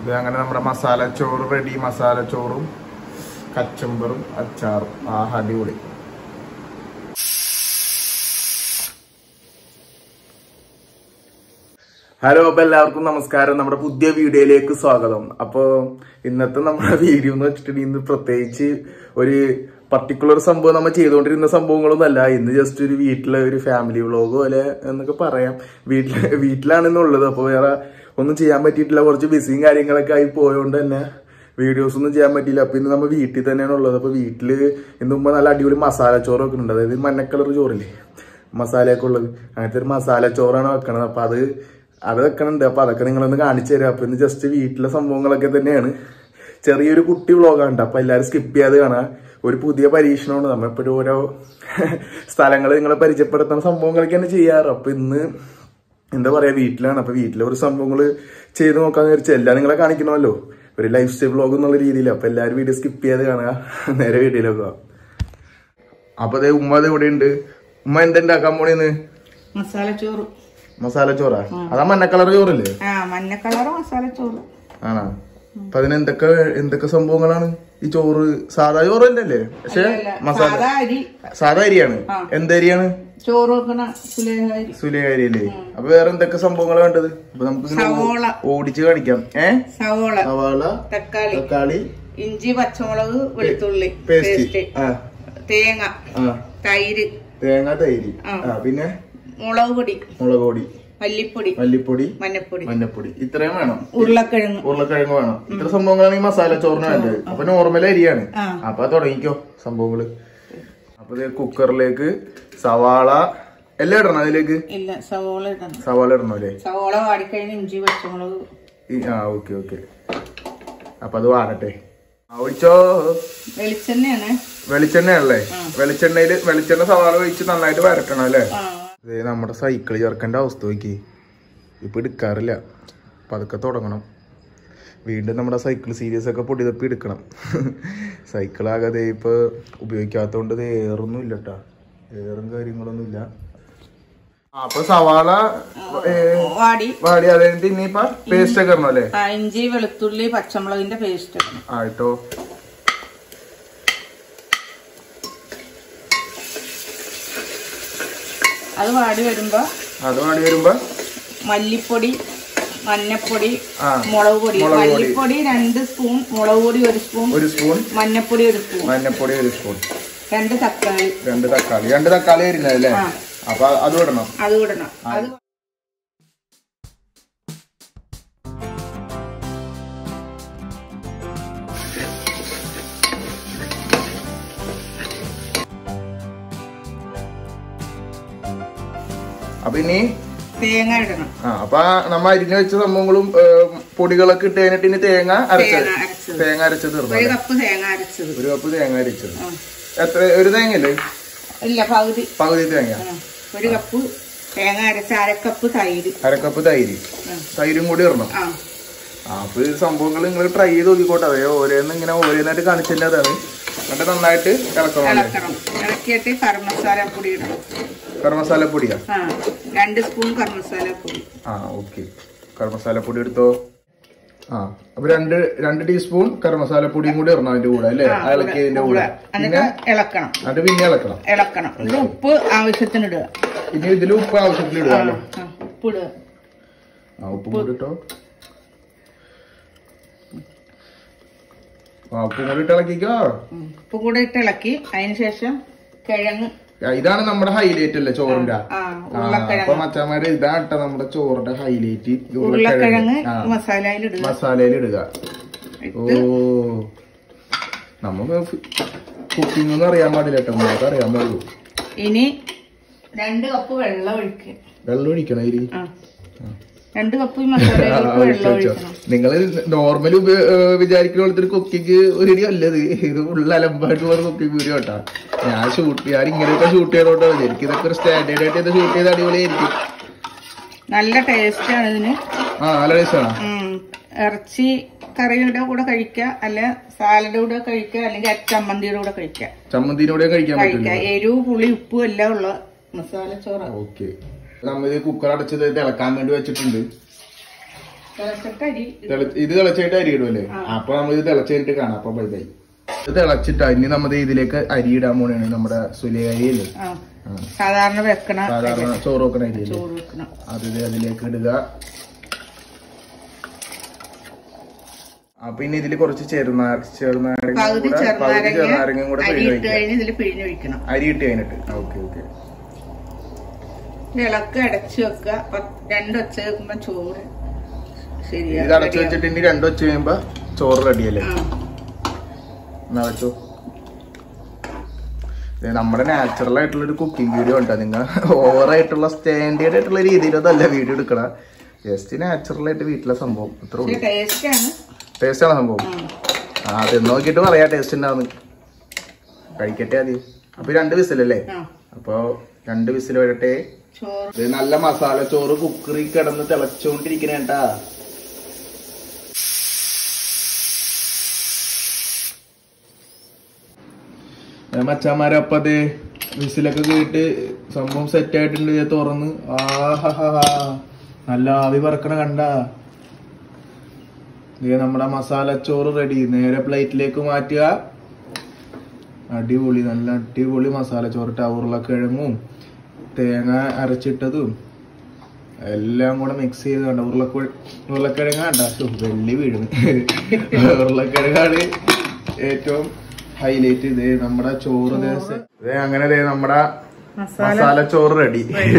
ഇത് അങ്ങനെ നമ്മുടെ മസാല ചോറ് റെഡി മസാല ചോറും കച്ചമ്പറും അച്ചാറും ആ അടിപൊളി ഹലോ അപ്പൊ എല്ലാവർക്കും നമസ്കാരം നമ്മുടെ പുതിയ വീഡിയോയിലേക്ക് സ്വാഗതം അപ്പൊ ഇന്നത്തെ നമ്മുടെ വീഡിയോ എന്ന് വെച്ചിട്ടുണ്ടെങ്കിൽ ഇന്ന് പ്രത്യേകിച്ച് ഒരു പർട്ടിക്കുലർ സംഭവം നമ്മൾ ചെയ്തുകൊണ്ടിരുന്ന സംഭവങ്ങളൊന്നും അല്ല ഇന്ന് ജസ്റ്റ് ഒരു വീട്ടിലെ ഒരു ഫാമിലി വ്ളോഗ് പോലെ എന്നൊക്കെ പറയാം വീട്ടില് വീട്ടിലാണെന്നുള്ളത് അപ്പൊ വേറെ ഒന്നും ചെയ്യാൻ പറ്റിയിട്ടില്ല കുറച്ച് ബിസിയും കാര്യങ്ങളൊക്കെ ആയി പോയോണ്ട് തന്നെ വീഡിയോസ് ഒന്നും ചെയ്യാൻ പറ്റിയില്ല അപ്പൊ ഇന്ന് നമ്മൾ വീട്ടിൽ തന്നെയാണ് ഉള്ളത് അപ്പൊ വീട്ടില് ഇന്ന് മുമ്പ് നല്ല അടിപൊളി മസാല ചോറൊക്കെ ഉണ്ട് അതായത് മഞ്ഞ കളർ ചോറില്ലേ മസാലയൊക്കെ ഉള്ളത് അങ്ങനത്തെ ഒരു മസാല ചോറാണ് വെക്കണത് അപ്പൊ അത് അത് വെക്കണുണ്ട് അപ്പൊ അതൊക്കെ നിങ്ങളൊന്ന് കാണിച്ചു തരാം അപ്പൊ ഇന്ന് ജസ്റ്റ് വീട്ടിലെ സംഭവങ്ങളൊക്കെ തന്നെയാണ് ചെറിയൊരു കുട്ടി വ്ളോഗാണ് അപ്പൊ എല്ലാവരും സ്കിപ്പ് ചെയ്യാതെ കാണാം ഒരു പുതിയ പരീക്ഷണമാണ് നമ്മ എപ്പോഴും ഓരോ സ്ഥലങ്ങൾ നിങ്ങളെ പരിചയപ്പെടുത്തുന്ന സംഭവങ്ങളൊക്കെയാണ് ചെയ്യാറ് അപ്പൊ ഇന്ന് എന്താ പറയാ വീട്ടിലാണ് അപ്പൊ വീട്ടിലെ ഒരു സംഭവങ്ങൾ ചെയ്ത് നോക്കാന്ന് വിചാരിച്ചു എല്ലാം നിങ്ങളെ കാണിക്കണമല്ലോ ഒരു ലൈഫ് സ്റ്റൈൽ വ്ളോഗ് എന്നുള്ള രീതിയിൽ അപ്പൊ എല്ലാവരും വീഡിയോ സ്കിപ്പ് ചെയ്യാതെ കാണുക നേരെ വീഡിയോയിലേക്ക് പോവാം അപ്പൊ അതെ ഉമ്മ അത് ഇവിടെ ഉണ്ട് ഉമ്മ എന്തുണ്ടാക്കാൻ പോണേന്ന് മസാല ചോറ് മസാല ചോറാ അതാ മഞ്ഞ കളർ ചോറല്ലേ ആ മഞ്ഞ കളറ് മസാല ചോറ് ആണോ അപ്പൊ അതിന് എന്തൊക്കെ എന്തൊക്കെ സംഭവങ്ങളാണ് ഈ ചോറ് സാധാ ചോറല്ലേ പക്ഷെ അല്ല, മസാല സാധാ അരി സാധാ അരിയാണ് എന്തരിയാണ് ചോറ് വെക്കണ സുലേഖ അരി സുലിയ അരിയല്ലേ അപ്പൊ വേറെ എന്തൊക്കെ സംഭവങ്ങളാണ് വേണ്ടത് അപ്പൊ നമുക്ക് ഇങ്ങനെ സവോള ഓടിച്ച് കാണിക്കാം ഏ സവോള സവാള തക്കാളി തക്കാളി ഇഞ്ചി പച്ചമുളക് വെളുത്തുള്ളി പേസ്റ്റ് പേസ്റ്റ് ആ തേങ്ങ ആ തൈര് തേങ്ങ തൈര് ആ. ആ പിന്നെ മുളക് പൊടി മുളക് പൊടി മല്ലിപ്പൊടി മല്ലിപ്പൊടി മഞ്ഞപ്പൊടി മഞ്ഞപ്പൊടി ഇത്രയും വേണം ഉരുളക്കിഴങ്ങ് ഉരുളക്കിഴങ്ങ് വേണം ഇത്ര സംഭവങ്ങളാണ് ഈ മസാല ചോറിന് വേണ്ടത് അപ്പൊ നോർമൽ അരിയാണ് ആ. അപ്പൊ തുടങ്ങിക്കോ സംഭവങ്ങള് അപ്പൊ ഇത് കുക്കറിലേക്ക് സവാള എല്ലാം ഇടണം അതിലേക്ക് ഇല്ല സവോള ഇടണം സവാള ഇടണം അല്ലേ സവോള വാടിക്കഴിഞ്ഞ് ഇഞ്ചി പച്ചമുളക് ഈ- ആ ഓക്കെ ഓക്കെ അപ്പൊ അത് വാടട്ടെ ആ, ഒഴിച്ചോ വെളിച്ചെണ്ണയാണ് വെളിച്ചെണ്ണയാണല്ലേ വെളിച്ചെണ്ണയില് വെളിച്ചെണ്ണ സവാള ഒഴിച്ച് നന്നായിട്ട് വരട്ടണം അല്ലേ ആ ഇതേ നമ്മുടെ സൈക്കിൾ ചേർക്കേണ്ട അവസ്ഥ നോക്കി ഇപ്പൊ എടുക്കാറില്ല പതുക്കെ തുടങ്ങണം വീണ്ടും നമ്മുടെ സൈക്കിൾ സീരീസ് ഒക്കെ പൊടി തപ്പി എടുക്കണം സൈക്കിൾ ആകാതെ ഇപ്പൊ ഉപയോഗിക്കാത്തോണ്ട് ഇത് ഏറൊന്നും ഇല്ല കേട്ടാ ഏറും കാര്യങ്ങളൊന്നും ഇല്ല ആ, അപ്പൊ സവാള ഏ, വാടി വാടി അത് കഴിഞ്ഞിട്ട് ഇനിയിപ്പ പേസ്റ്റ് ഒക്കെ ഇടണം അല്ലേ ആ, ഇഞ്ചി വെളുത്തുള്ളി പച്ചമുളകിന്റെ പേസ്റ്റ് ഇടണം ആയിട്ടോ അത് വാടി വരുമ്പോ അത് വാടി വരുമ്പോ മല്ലിപ്പൊടി മഞ്ഞപ്പൊടി ആ മുളക് പൊടി മുളക് പൊടി. മല്ലിപ്പൊടി രണ്ട് സ്പൂൺ മുളക് പൊടി ഒരു സ്പൂൺ ഒരു സ്പൂൺ മഞ്ഞപ്പൊടി ഒരു സ്പൂൺ മഞ്ഞപ്പൊടി ഒരു സ്പൂൺ രണ്ട് തക്കാളി രണ്ട് തക്കാളി രണ്ട് തക്കാളി വരുന്നതല്ലേ ആ. അപ്പൊ അത് ഇടണം അത് ഇടണം അത് അപ്പൊ ഇനി തേങ്ങ ഇടണം ആ അപ്പൊ നമ്മ അരിഞ്ഞു വെച്ച സംഭവങ്ങളും ഏ, പൊടികളൊക്കെ ഇട്ട് കഴിഞ്ഞിട്ട് ഇനി തേങ്ങ അരച്ചത് തേങ്ങ അരച്ചത്. തേങ്ങ അരച്ചത് ഇടണം ഒരു അല്ലേ? കപ്പ് തേങ്ങ അരച്ചത് ഒരു കപ്പ് തേങ്ങ അരച്ചത് ആ. എത്ര ഒരു തേങ്ങയല്ലേ ഇല്ല പകുതി പകുതി തേങ്ങ ആ. ഒരു കപ്പ് തേങ്ങ അരച്ച അരക്കപ്പ് തൈര് അരക്കപ്പ് തൈര് ആ. തൈരും കൂടി ഇടണം ആ ആ, അപ്പൊ ഈ സംഭവങ്ങൾ നിങ്ങൾ ട്രൈ ചെയ്ത് നോക്കിക്കോട്ടെ അതേ ഓരോന്ന് ഇങ്ങനെ ഓരോന്നായിട്ട് കാണിച്ചില്ല അതാണ് എന്നിട്ട് നന്നായിട്ട് ഇളക്കണം അല്ലേ ഇളക്കണം ഇളക്കിയിട്ട് കറി മസാല പൊടി ഇടണം ഗരം മസാല പൊടിയാ ആ രണ്ട് സ്പൂൺ കറി മസാല പൊടി ആ ഓക്കെ ഗരം മസാല പൊടി എടുത്തോ ആ അപ്പൊ രണ്ട് രണ്ട് ടീസ്പൂൺ ഗരം മസാല പൊടിയും കൂടി ഇടണം അതിന്റെ കൂടെ അല്ലേ ആ, ഇളക്കിയതിന്റെ കൂടെ എന്നിട്ട് ഇളക്കണം അത് പിന്നെ ഇളക്കണം ഇളക്കണം ഇത് ഉപ്പ് ആവശ്യത്തിന് ഇടുക ഇനി ഇതിൽ ഉപ്പ് ആവശ്യത്തിൽ ഇടുക അല്ലേ ആ, ഉപ്പ് ഇടുക ആ ഉപ്പും കൂടി ഇട്ടോ ആ ഉപ്പും കൂടി ഇട്ട് ഇളക്കിക്കോ ഉം. ഉപ്പ് കൂടെ ഇട്ട് ഇളക്കി അതിന് ശേഷം കിഴങ്ങ് ആ, ഇതാണ് നമ്മുടെ ഹൈലൈറ്റ് അല്ലേ ചോറിന്റെ ആ ആ, ഉരുളക്കിഴങ്ങ് അപ്പൊ മച്ചാമാര് ഇതാണ് ട്ടോ നമ്മുടെ ചോറിന്റെ ഹൈലൈറ്റ് ഉരുളക്കിഴങ്ങ് മസാലയിൽ ഇടുക മസാലയിൽ ഇടുക ഓ ഇട്ട് നമുക്ക് കുക്കിംഗ് ഒന്നും അറിയാൻ പാടില്ല കേട്ടോ നമുക്ക് അറിയാൻ പാടുള്ളൂ ഇനി രണ്ട് കപ്പ് വെള്ളം ഒഴിക്കുക വെള്ളം ഒഴിക്കണം ഇരി ആ രണ്ട് കപ്പ് ഈ മസാലയിലേക്ക് വെള്ളം ഒഴിക്കണം നിങ്ങൾ നോർമലി വിചാരിക്കുന്ന പോലത്തെ ഒരു കുക്കിംഗ് ഒരു ഇടി അല്ലത് ഇത് ഉള്ള അലമ്പായിട്ടുള്ള കുക്കിംഗ് വീഡിയോ കേട്ടാ ഞാൻ ഷൂട്ട് ഞാൻ ഇങ്ങനെയൊക്കെ ഷൂട്ട് ചെയ്തോട്ടോ എനിക്ക് ഇതൊക്കെ ഒരു സ്റ്റാൻഡേർഡ് ആയിട്ട് ഇത് ഷൂട്ട് ചെയ്ത് അടിപൊളിയായിരിക്കും നല്ല ടേസ്റ്റ് ആണ് ഇതിന് ആ നല്ല ടേസ്റ്റാണ് ഉം. ഇറച്ചി കറിയുടെ കൂടെ കഴിക്കുക അല്ല സാലഡ് കൂടെ കഴിക്കുക അല്ലെങ്കിൽ ചമ്മന്തിയുടെ കൂടെ കഴിക്കുക ചമ്മന്തിനോടെ കഴിക്കാൻ പറ്റില്ല കഴിക്കുക എരിവ് പുളി ഉപ്പും എല്ലാം ഉള്ള മസാല ചോറാണ് ഓക്കെ നമ്മ ഇത് കുക്കർ അടച്ചത് തിളക്കാൻ വേണ്ടി വെച്ചിട്ടുണ്ട് തിളച്ചിട്ട് അരി തിള- ഇത് തിളച്ചായിട്ട് അരി ഇടുമല്ലേ അപ്പൊ നമ്മൾ ഇത് തിളച്ച് കഴിഞ്ഞിട്ട് കാണാം അപ്പൊ ബൈ ബൈ ഇത് തിളച്ചിട്ടാ ഇനി നമ്മത് ഇതിലേക്ക് അരി ഇടാൻ പോണാണ് നമ്മുടെ സുലിയ അരി അല്ലേ ആ സാധാരണ വെക്കണ സാധാരണ ചോറ് വെക്കണ അരി അല്ലേ ചോറ് വെക്കണം അത് ഇത് അതിലേക്ക് ഇടുക അപ്പൊ ഇനി ഇതിൽ കുറച്ച് ചെറുനാര ചെറുനാരങ്ങ പകുതി കൂടെ- പകുതി ചെറുനാരങ്ങ ചെറുനാരങ്ങ കൂടെ അരി പിഴിഞ്ഞ് ഇട്ട് ഒഴിക്കുക. കഴിഞ്ഞ് ഇതിൽ പിഴിഞ്ഞൊഴിക്കണം അരി ഇട്ട് കഴിഞ്ഞിട്ട് ഓക്കെ ഓക്കെ ഇളക്ക് അടച്ചു വെക്കുക പത്ത് രണ്ടൊച്ച വെക്കുമ്പോ ചോറ് ഇത് ശരിയാ അടച്ചു വെച്ചിട്ട് ഇനി രണ്ടു വെച്ച് കഴിയുമ്പോ ചോറ് റെഡിയല്ലേ എന്നാ വെച്ചോ ഇത് നമ്മുടെ നാച്ചുറൽ ആയിട്ടുള്ള ഒരു കുക്കിംഗ് വീഡിയോ ഉണ്ടോ നിങ്ങൾ ഓവർ ആയിട്ടുള്ള സ്റ്റാൻഡേർഡ് ആയിട്ടുള്ള രീതിയിലൊന്നല്ല വീഡിയോ എടുക്കണ ജസ്റ്റ് നാച്ചുറൽ ആയിട്ട് വീട്ടിലെ സംഭവം അത്ര ഉള്ളൂ ടേസ്റ്റ് ആണ് ടേസ്റ്റ് ആണ് സംഭവം ആ അത് നോക്കിയിട്ട് പറയാ ടേസ്റ്റ് ഉണ്ടാവുന്നു കഴിക്കട്ടെ ആദ്യം അപ്പൊ ഈ രണ്ട് വിസിലല്ലേ ആ അപ്പൊ രണ്ട് വിസിൽ വരട്ടെ ചോറ് ഇത് നല്ല മസാല ചോറ് കുക്കറി കിടന്ന് തിളച്ചോണ്ടിരിക്കണേട്ടാ മച്ചാമാരെ അപ്പൊ അത് വിസിലൊക്കെ കേട്ട് സംഭവം സെറ്റ് ആയിട്ടുണ്ട് ഇത് തുറന്ന് ആഹാ നല്ല ആവി പറക്കണ കണ്ട ഇത് നമ്മുടെ മസാല ചോറ് റെഡി നേരെ പ്ലേറ്റിലേക്ക് മാറ്റുക അടിപൊളി നല്ല അടിപൊളി മസാല ചോറിട്ട് ഉരുളക്കിഴങ്ങും തേങ്ങ അരച്ചിട്ടതും എല്ലാം കൂടെ മിക്സ് ചെയ്ത് കണ്ട ഉരുളക്കുഴ ഉരുളക്കിഴങ്ങ കണ്ട ശ്ശോ, വെള്ളി വീഴുന്നു ഉരുളക്കിഴങ്ങാണ് ഏറ്റവും ഹൈലൈറ്റ് ഇത് നമ്മുടെ ചോറ് ദേ സെ- ദേ അങ്ങനെ ദേ നമ്മുടെ മസാല മസാല ചോറ് റെഡി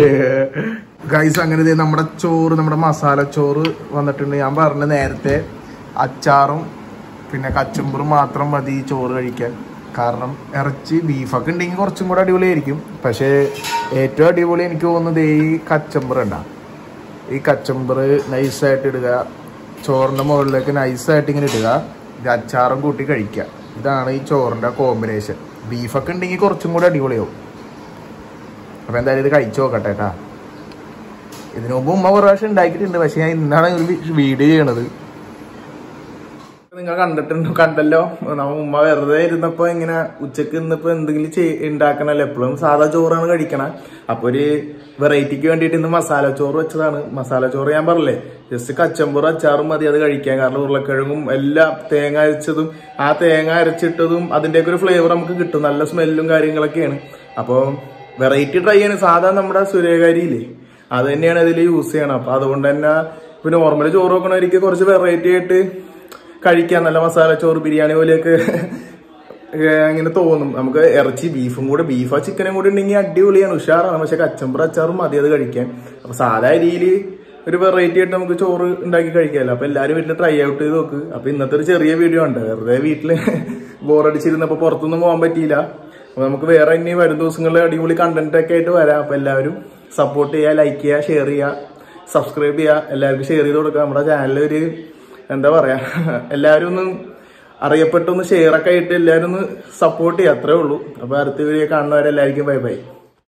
ഗൈസ് അങ്ങനെ ദേ നമ്മുടെ ചോറ് നമ്മുടെ മസാല ചോറ് വന്നിട്ടുണ്ട് ഞാൻ പറഞ്ഞ നേരത്തെ അച്ചാറും പിന്നെ കച്ചുമ്പറും മാത്രം മതി ഈ ചോറ് കഴിക്കാൻ കാരണം ഇറച്ചി ബീഫൊക്കെ ഉണ്ടെങ്കിൽ കുറച്ചും കൂടെ അടിപൊളിയായിരിക്കും പക്ഷേ ഏറ്റവും അടിപൊളി എനിക്ക് തോന്നുന്നത് ഈ കച്ചമ്പർ ഉണ്ടാവും ഈ കച്ചമ്പർ നൈസായിട്ട് ഇടുക ചോറിൻ്റെ മുകളിലേക്ക് നൈസായിട്ട് ഇങ്ങനെ ഇടുക ഇത് അച്ചാറും കൂട്ടി കഴിക്കുക ഇതാണ് ഈ ചോറിൻ്റെ കോമ്പിനേഷൻ ബീഫൊക്കെ ഉണ്ടെങ്കിൽ കുറച്ചും കൂടെ അടിപൊളിയാവും അപ്പോൾ എന്തായാലും ഇത് കഴിച്ചു നോക്കട്ടെ കേട്ടാ ഇതിനു മുമ്പ് ഉമ്മ കുറേ പ്രാവശ്യം ഉണ്ടാക്കിയിട്ടുണ്ട് പക്ഷെ ഞാൻ ഇന്നാണ് ഒരു വീഡിയോ ചെയ്യണത് നിങ്ങൾ കണ്ടിട്ടുണ്ടോ കണ്ടല്ലോ നമ്മ ഉമ്മ വെറുതെ ഇരുന്നപ്പോ ഇങ്ങനെ ഉച്ചക്ക് ഇന്നിപ്പോ എന്തെങ്കിലും ചെയ് ഉണ്ടാക്കണല്ലോ എപ്പോഴും സാധാ ചോറാണ് കഴിക്കണ അപ്പൊ ഒരു വെറൈറ്റിക്ക് വേണ്ടിയിട്ട് ഇന്ന് മസാല ചോറ് വെച്ചതാണ് മസാല ചോറ് ഞാൻ പറഞ്ഞില്ലേ ജസ്റ്റ് കച്ചമ്പൂർ അച്ചാറും മതി അത് കഴിക്കാൻ കാരണം ഉരുളക്കിഴങ്ങും എല്ലാം തേങ്ങ അരച്ചതും ആ തേങ്ങ അരച്ചിട്ടതും അതിന്റെയൊക്കെ ഒരു ഫ്ലേവർ നമുക്ക് കിട്ടും നല്ല സ്മെല്ലും കാര്യങ്ങളൊക്കെയാണ് അപ്പോൾ വെറൈറ്റി ട്രൈ ചെയ്യണം സാധാ നമ്മുടെ സൂര്യകാരിയില്ലേ അത് തന്നെയാണ് ഇതിൽ യൂസ് ചെയ്യണം അപ്പൊ അതുകൊണ്ട് തന്നെ ഇപ്പൊ നോർമൽ ചോറ് വെക്കണവർക്ക് കുറച്ച് വെറൈറ്റി ആയിട്ട് കഴിക്കാൻ നല്ല മസാല ചോറ് ബിരിയാണി പോലെയൊക്കെ ഏഹ് ഇങ്ങനെ തോന്നും നമുക്ക് ഇറച്ചി ബീഫും കൂടെ ബീഫോ ചിക്കനും കൂടെ ഉണ്ടെങ്കിൽ അടിപൊളിയാണ് ഉഷാറാണ് പക്ഷെ കച്ചമ്പറ അച്ചാറും മതി അത് കഴിക്കാൻ അപ്പൊ സാധാ അരിയിൽ ഒരു വെറൈറ്റി ആയിട്ട് നമുക്ക് ചോറ് ഉണ്ടാക്കി കഴിക്കാമല്ലോ അപ്പൊ എല്ലാവരും വീട്ടിൽ ട്രൈ ഔട്ട് ചെയ്ത് നോക്ക് അപ്പൊ ഇന്നത്തെ ഒരു ചെറിയ വീഡിയോ ഉണ്ട് വെറുതെ വീട്ടില് ബോറടിച്ചിരുന്നപ്പോ പുറത്തൊന്നും പോകാൻ പറ്റിയില്ല അപ്പൊ നമുക്ക് വേറെ ഇനി വരും ദിവസങ്ങളിൽ അടിപൊളി കണ്ടന്റ് ഒക്കെ ആയിട്ട് വരാം അപ്പൊ എല്ലാവരും സപ്പോർട്ട് ചെയ്യുക ലൈക്ക് ചെയ്യുക ഷെയർ ചെയ്യുക സബ്സ്ക്രൈബ് ചെയ്യുക എല്ലാവർക്കും ഷെയർ ചെയ്ത് കൊടുക്കുക നമ്മുടെ ചാനൽ ഒരു എന്താ പറയാ എല്ലാവരും ഒന്ന് അറിയപ്പെട്ടൊന്ന് ഷെയർ ഒക്കെ ആയിട്ട് എല്ലാവരും ഒന്ന് സപ്പോർട്ട് ചെയ്യുക അത്രേ ഉള്ളൂ അപ്പൊ അടുത്ത വീഡിയോ കാണുന്നവരെല്ലാവർക്കും ബൈ ബൈ